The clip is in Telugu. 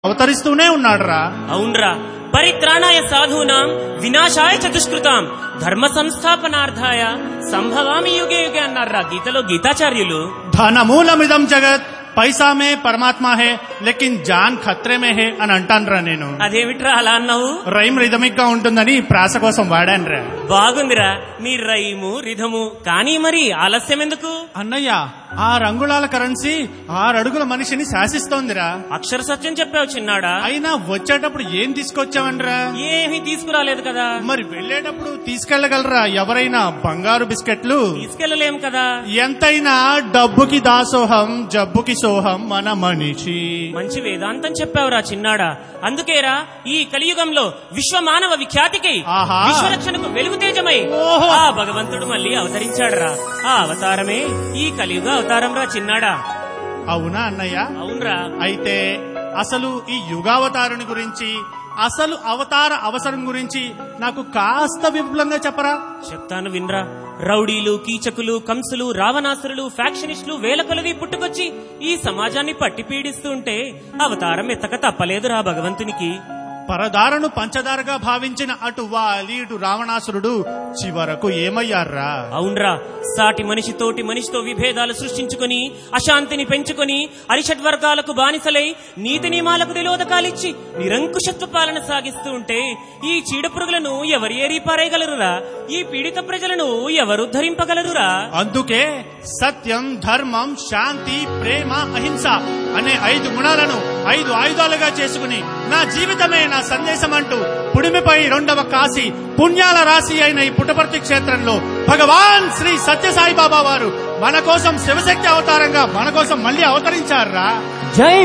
అవతరిస్తూనే ఉన్నాడురా అవునరా పరిత్రాణాయ సాధూనాం వినాశాయ చతుష్కృతాం ధర్మ సంస్థాపనార్థాయ సంభవామి యుగే యుగే అన్నారా గీతలో గీతాచార్యులు ధనమూలమిదం జగత్ పైసామే పరమాత్మ హే లేకిన్ జాన్ ఖత్రే మే హే అని అంటానురా నేను అదేమిట్రా అలా అన్నావు రైమ్ రిథమిక్ గా ఉంటుందని ప్రాస కోసం వాడానురా బాగుందిరా నీ రైము రిధము కానీ మరి ఆలస్యం ఎందుకు అన్నయ్య ఆ రంగుళాల కరెన్సీ ఆరడుగుల మనిషిని శాసిస్తోందిరా అక్షర సత్యం చెప్పావు చిన్నాడా అయినా వచ్చేటప్పుడు ఏం తీసుకొచ్చావనరా ఏమీ తీసుకురాలేదు కదా మరి వెళ్ళేటప్పుడు తీసుకెళ్లగలరా ఎవరైనా బంగారు బిస్కెట్లు తీసుకెళ్లలేం కదా ఎంతైనా డబ్బుకి దాసోహం జబ్బుకి సోహం మన మనిషి మంచి వేదాంతం చెప్పావురా చిన్నాడా అందుకేరా ఈ కలియుగంలో విశ్వ మానవ విఖ్యాతికి ఆహా. విశ్వరక్షణకు వెలుగు తేజమై ఓహో. ఆ భగవంతుడు మళ్ళీ అవతరించాడురా ఆ అవతారమే ఈ కలియుగ అవతారం రా చిన్నాడా అవునా అన్నయ్య అవునరా అయితే అసలు ఈ యుగావతారుని గురించి అసలు అవతార అవసరం గురించి నాకు కాస్త విపులంగా చెప్పరా చెప్తాను వినరా రౌడీలు కీచకులు కంసులు రావణాసురులు ఫ్యాక్షనిస్టులు వేల కొలది పుట్టుకొచ్చి ఈ సమాజాన్ని పట్టి పీడిస్తూ ఉంటే అవతారం ఎత్తక తప్పలేదురా భగవంతునికి పరదారను పంచదారగా భావించిన అటు వాలి ఇటు రావణాసురుడు చివరకు ఏమయ్యారా అవునరా సాటి మనిషి తోటి మనిషితో విభేదాలు సృష్టించుకొని అశాంతిని పెంచుకొని అరిషడ్ వర్గాలకు బానిసలై నీతి నియమాలకు నిరోధకాలిచ్చి నిరంకుశత్వ పాలన సాగిస్తూ ఉంటే ఈ చీడపురుగులను ఎవరు ఏరి పారేయగలరురా ఈ పీడిత ప్రజలను ఎవరు ఉద్ధరింపగలరురా అందుకే సత్యం ధర్మం శాంతి ప్రేమ అహింస అనే ఐదు గుణాలను ఐదు ఆయుధాలుగా చేసుకుని నా జీవితమే నా సందేశం అంటూ పుడిమిపై రెండవ కాశీ పుణ్యాల రాశి అయిన ఈ పుట్టపర్తి క్షేత్రంలో భగవాన్ శ్రీ సత్యసాయి బాబా వారు మన కోసం శివశక్తి అవతారంగా మన కోసం మళ్ళీ అవతరించారా జై